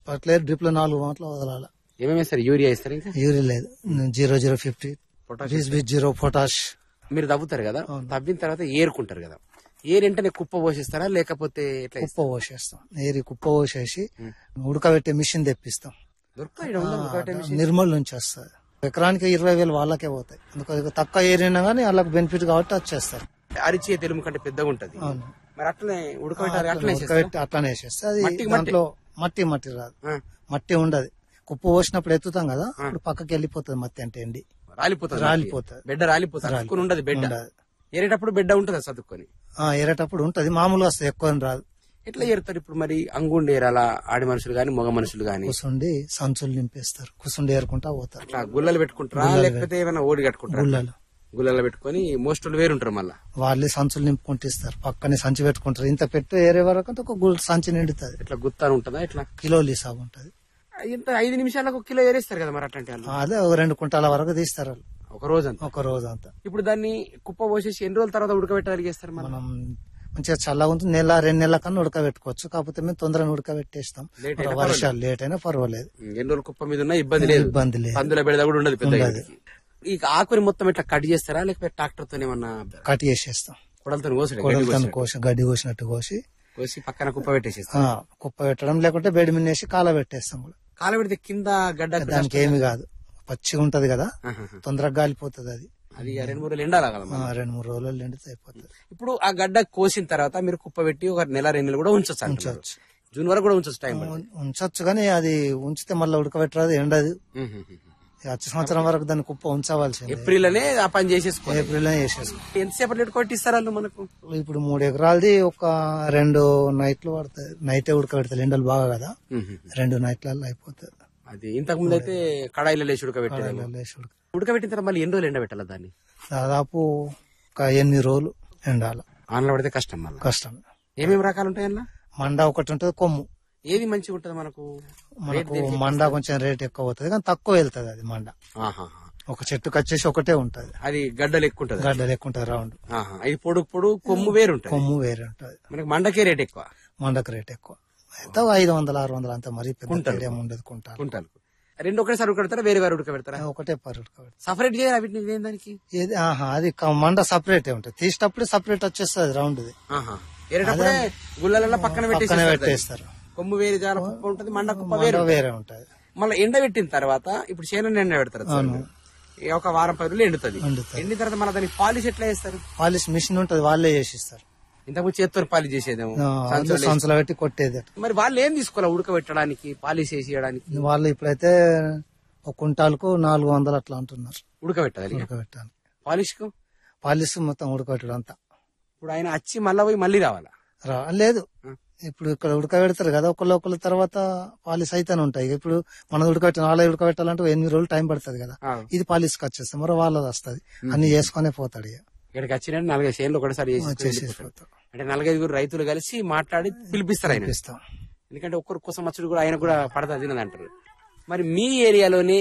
పట్లేదు drip లో నాలుగు మాటలు వదలాలి ఏమేమి వేస్తారు యూరియా వేస్తారు ఇంకా యూరియా లేదు జీరో జీరో ఫిఫ్టీ బీస్ బీస్ జీరో పొటాష్ మీరు తవ్వుతారు కదా తవ్విన తర్వాత ఏరుకుంటారు కదా ఏరు వెంటనే కుప్ప పోషిస్తారా లేకపోతే ఎట్లా కుప్ప పోసేస్తాం ఏరి కుప్ప పోసేసి ఉడకబెట్టే మిషన్ తెప్పిస్తాం దొరుకుతా ఈడ ఉందా ఒకటే మిషన్? నిర్మల్ నుంచి వస్తుంది ఎకరానికి ఇరవై వేలు వాళ్ళకే పోతాయి అందుకు తక్కువ ఏరినా గానీ వాళ్ళకి బెనిఫిట్ కాబట్టి వచ్చేస్తారు అరిచే తెలుగు కంటే పెద్దగా ఉంటది అవును. మరి అట్లనే ఉడకబెట్టారు అట్లనే చేస్తారా? ఉడకబెట్టి అట్లానే వేసేస్తే అది మట్టికి మట్టి. దాంట్లో మట్టి మట్టి రాదు ఆ, మట్టి ఉండదు కుప్ప పోసినప్పుడు ఎత్తుతాం కదా ఇప్పుడు పక్కకి వెళ్ళిపోతుంది మట్టి అంటే ఎండి రాలిపోతుంది రాలిపోతుంది. బెడ్డ రాలిపోతుంది సతుక్కుని ఉండదు బెడ్డ ఉండదు. ఏరేటప్పుడు బెడ్డ ఉంటుందా చదువుకొని ఆ, ఏరేటప్పుడు ఉంటది మామూలుగా వస్తుంది ఎక్కువ ఏం రాదు ఎట్లా ఏరుతారు ఇప్పుడు మరి అంగుండి ఏరాలా ఆడి మనుషులు గాని మగ మనుషులు గాని కూసుండి సంచులు నింపేస్తారు కూసుండి ఏరుకుంటా పోతారు అట్లా గుల్లలు పెట్టుకుంటారా లేకపోతే ఏమైనా ఓడి కట్టుకుంటారా గుళ్ళలు గుల్లలు పెట్టుకొని మోస్టులు వేరుంటారు మళ్ళా వాళ్ళే సంచులు నింపుకుంటూ ఇస్తారు పక్కనే సంచి పెట్టుకుంటారు ఇంత పెట్టు ఏరే వరకు అంటే ఒక గుల్ సంచి నిండుతుంది ఇట్లా గుత్తాను ఉంటుందా ఇట్లా కిలోలు హిసాబు ఉంటది ఇంత ఐదు నిమిషాలకు ఒక కిలో ఏరేస్తారు కదా మరి అట్లాంటి వాళ్ళు అదే ఒక రెండు కుంటాల వరకు తీస్తారు వాళ్ళు ఒక రోజు అంతా ఒక రోజు అంతా ఇప్పుడు దాన్ని కుప్ప పోసేసి ఎన్ని రోజుల తర్వాత ఉడకబెట్టగలిగేస్తారు మనం మనం మంచిగా చల్లగా ఉంటుంది నెల రెండు నెలల కన్నా ఉడకబెట్టుకోవచ్చు కాకపోతే మేము తొందరగా ఉడకబెట్టేస్తాం Late ఒక వర్షాలు లేట్ అయినా పర్వాలేదు ఎన్ని రోజులు కుప్ప మీద ఉన్నా ఇబ్బంది లేదు ఇబ్బంది లేదు పందుల బెడద కూడా ఉండదు పెద్ద ఈ ఆకుని మొత్తం ఇట్లా కట్ చేస్తారా లేకపోతే ట్రాక్టర్ తో ఏమన్నా కట్ చేసేస్తాం కొడలతో కోసడు కొడలతో కోసి గడ్డి కోసినట్టు కోసి కోసి పక్కన కుప్ప పెట్టేసేస్తారు ఆ, కుప్ప పెట్టడం లేకుంటే బెడ్ మీద వేసి కాల పెట్టేస్తాం కూడా కాల పెడితే కింద గడ్డ దానికి ఏమి కాదు పచ్చిగా ఉంటది కదా ఆహాహా. తొందరగా గాలిపోతుంది అది అది ఆ రెండు మూడు రోజులు ఎండాలి కదా ఆ, మనం. రెండు మూడు రోజులు ఎండితే అయిపోతుంది ఇప్పుడు ఆ గడ్డ కోసిన తర్వాత మీరు కుప్ప పెట్టి ఒక నెల రెండు నెలలు కూడా ఉంచొచ్చు అంటున్నారు. ఉంచొచ్చు. జూన్ వరకు కూడా ఉంచొచ్చు టైం పడుతుంది. ఉం- ఉంచొచ్చు కానీ అది ఉంచితే మళ్ళీ ఉడకబెట్టరాదు ఎండదు ఉహు, ఉహు. ఈ వచ్చే సంవత్సరం వరకు దాన్ని కుప్ప ఉంచవలసింది ఏప్రిల్ అనే ఆ పని చేసేసుకోవాలి ఏప్రిల్ వేసేసుకో ఎంతసేపటి లేట్ కొట్టిస్తారు వాళ్ళు మనకు ఇప్పుడు మూడు ఎకరాలది ఒక రెండు నైట్లు పడతాయి నైటే ఉడకబెడతాయి ఎండలు బాగా కదా ఉహు. రెండు నైట్లలో అయిపోతుంది అది ఇంతకు ముందు అయితే కడాయిలో లేచి ఉడకబెట్టేది కడాయిలో వేసి ఉడక ఉడకబెట్టిన తర్వాత మళ్ళీ ఎన్ని రోజులు ఎండబెట్టాలి దాన్ని దాదాపు ఒక ఎనిమిది రోజులు ఎండాల ఆన్లో పడితే కష్టం మళ్ళీ కష్టం ఏమేమి రకాలు ఉంటాయి అన్న మండ ఒకటి ఉంటుంది కొమ్ము ఏది మంచిగా ఉంటుంది మనకు మనకు మండ కొంచెం రేట్ ఎక్కువ అవుతుంది కానీ తక్కువ వెళ్తుంది అది మండ ఆహాహా. ఒక చెట్టుకు వచ్చేసి ఒకటే ఉంటది అది గడ్డలు ఎక్కువ ఉంటుంది గడ్డ లెక్క ఉంటుంది రౌండ్ ఆహా. ఇది పొడుగు పొడుగు కొమ్ము వేరు ఉంటుంది కొమ్ము వేరే ఉంటది మనకి మండకే రేట్ ఎక్కువ మండకు రేట్ ఎక్కువ అయితే ఒక ఐదు వందలు ఆరు వందలు అంత మరీ పెద్ద తేడా ఏం ఉండదు కుంటారు కుంటాలు రెండు ఒకటేసారి ఉడకబెడతారా వేరే వేరే ఉడకబెడతారా ఒకటే పర్ ఉడకబెడతారు సపరేట్ చేయాలి వీటిని ఇదేం దానికి ఏది ఆహా అది క- మండ సపరేట్ ఉంటుంది తీసేటప్పుడే సపరేట్ వచ్చేస్తుంది రౌండ్ ఆహా. ఏరేటప్పుడే గుళ్ళలలో పక్కన పక్కనే పెట్టేసి పెట్టేస్తారు కొమ్ము వేరే జాల కుప్ప ఉంటుంది మండ కుప్ప మండ వేరు వేరే ఉంటది మళ్ళీ ఎండబెట్టిన తర్వాత ఇప్పుడు చేను ఎండ పెడతారు చూడండి. ఈ ఒక వారం పది రోజులు ఎండుతుంది ఎండుతది. ఎండిన తర్వాత మళ్ళీ దానికి పాలిష్ ఎట్లా చేస్తారు పాలిష్ మిషన్ ఉంటది వాళ్ళే చేసిస్తారు ఇంతకుముందు చేత్తో పాలిష్ చేసేదేమో ఆ, వాళ్ళే సంచులో పెట్టి కొట్టేది అట్లా. మరి వాళ్ళు ఏం తీసుకోవాలి ఉడకబెట్టడానికి పాలిష్ వేసేయడానికి వాళ్ళు ఇప్పుడైతే ఒక కుంటాలకు నాలుగు వందలు అట్లా అంటున్నారు ఉడకబెట్టాలి ఉడకబెట్టాలి పాలిష్ కు పాలిష్ మొత్తం ఉడకబెట్టడం అంతా ఇప్పుడు ఆయన వచ్చి మళ్ళీ పోయి మళ్ళీ రావాలా రా లేదు ఇప్పుడు ఇక్కడ ఉడకబెడతారు కదా ఒకళ్ళు ఒకళ్ళ తర్వాత పాలిస్ అయితేనే ఉంటాయి ఇప్పుడు మనం ఉడకబెట్టాలి వాళ్ళే ఉడకబెట్టాలంటే ఒక ఎనిమిది రోజులు టైం పడుతుంది కదా ఆ. ఇది పాలిస్కి వచ్చేస్తే మరో వాళ్ళది వస్తుంది అన్ని చేసుకునే పోతాడు ఇక ఇక్కడికి వచ్చిన నాలుగైదు చేనులు ఒకటిసారి చేసి చేసేసి పోతాడు అంటే నలుగైదుగురు రైతులు కలిసి మాట్లాడి పిలిపిస్తారు ఆయన ఇస్తాం ఎందుకంటే ఒక్కరి కోసం వచ్చుడు కూడా ఆయన కూడా పడతా తినదు అంటారు మరి మీ ఏరియాలోనే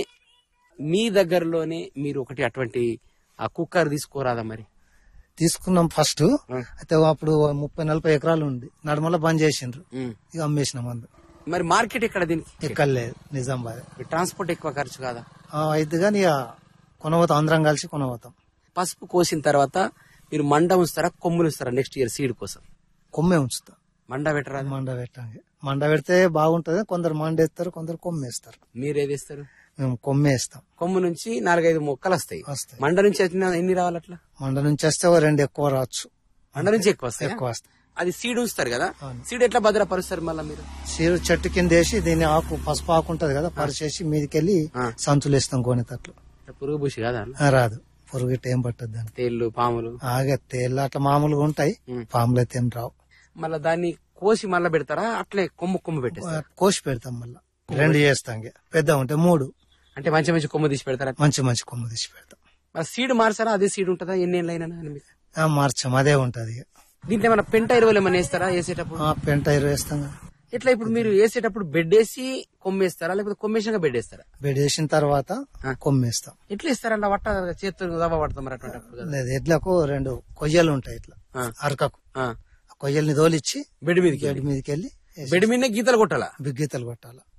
మీ దగ్గరలోనే మీరు ఒకటి అటువంటి ఆ కుక్కర్ తీసుకోరాదా మరి తీసుకున్నాం ఫస్ట్ ఆ. అయితే అప్పుడు ముప్పై నలభై ఎకరాలు ఉంది నడుమల బంద్ చేసిండ్రు ఉమ్. ఇక అమ్మేసినాం అందు మరి మార్కెట్ ఎక్కడ దీనికి ఎక్కడ లేదు నిజామాబాద్ ట్రాన్స్పోర్ట్ ఎక్కువ ఖర్చు కాదా ఆ, అయితే కానీ ఇక కొనబోతాం అందరం కలిసి కొనబోతాం పసుపు కోసిన తర్వాత మీరు మండ ఉంచుతారా కొమ్ములు ఉంచుతారా నెక్స్ట్ ఇయర్ సీడ్ కోసం కొమ్మే ఉంచుతాం మండ పెట్టరాదు మండ పెట్టండి మండ పెడితే బాగుంటది కొందరు మండ వేస్తారు కొందరు కొమ్మేస్తారు మీరు ఏది వేస్తారు మేము కొమ్మే వేస్తాం కొమ్ము నుంచి నాలుగైదు మొక్కలు వస్తాయి వస్తాయి మండ నుంచి వచ్చిన ఎన్ని రావాలి అట్లా మండ నుంచి వస్తే ఓ రెండు ఎక్కువ రావచ్చు మండ నుంచి ఎక్కువ వస్తాయి ఎక్కువ వస్తాయి అది సీడ్ ఉంచుతారు కదా అవును. సీడ్ ఎట్లా భద్రపరుస్తారు మళ్ళీ మీరు సీరు చెట్టు కింద వేసి దీన్ని ఆకు పసుపు ఆకు ఉంటది కదా పరిచేసి మీదకెళ్ళి ఆ. సంచులు వేస్తాం కోనేతట్లు పురుగు పూసి కదా ఆ, రాదు పొరుగు ఇట్ట ఏం పట్టదు దాన్ని తేళ్లు పాములు ఆగే తేళ్ళు అట్లా మామూలుగా ఉంటాయి ఉం. పాములు అయితే ఏం రావు మళ్ళీ దాన్ని కోసి మళ్ళీ పెడతారా అట్లే కొమ్ము కొమ్ము పెట్టేస్తారు కోసి పెడతాం మళ్ళా రెండు చేస్తాం ఇక. పెద్ద ఉంటే మూడు అంటే మంచి మంచి కొమ్ము తీసి పెడతారా మంచి మంచి కొమ్ము తీసి పెడతాం మరి సీడ్ మార్చారా అదే సీడ్ ఉంటుందా ఎన్ని ఏళ్ళైనా అని మీకు ఆ, మార్చాం అదే ఉంటది ఇక. దీంట్లో ఏమైనా పెంట ఎరువులు ఏమైనా వేస్తారా వేసేటప్పుడు ఆ, పెంట ఇరవై వేస్తాం కదా. ఎట్లా ఇప్పుడు మీరు వేసేటప్పుడు బెడ్ వేసి కొమ్మేస్తారా లేకపోతే కొమ్మేసినాక బెడ్ వేస్తారా బెడ్ వేసిన తర్వాత ఆ. కొమ్మేస్తాం ఎట్లా ఇస్తారంట వట్ట చేతితో దవ్వ పడతాం మరి అటువంటిప్పుడు కదా లేదు ఎడ్లకు రెండు కొయ్యలు ఉంటాయి ఇట్లా ఆ. అరకకు ఆ. ఆ కొయ్యల్ని తోలిచ్చి బెడ్ మీదకి గడ్డి మీదకి వెళ్ళి వేసి బెడ్ మీద గీతలు కొట్టాలా బిగ్గీతలు కొట్టాలి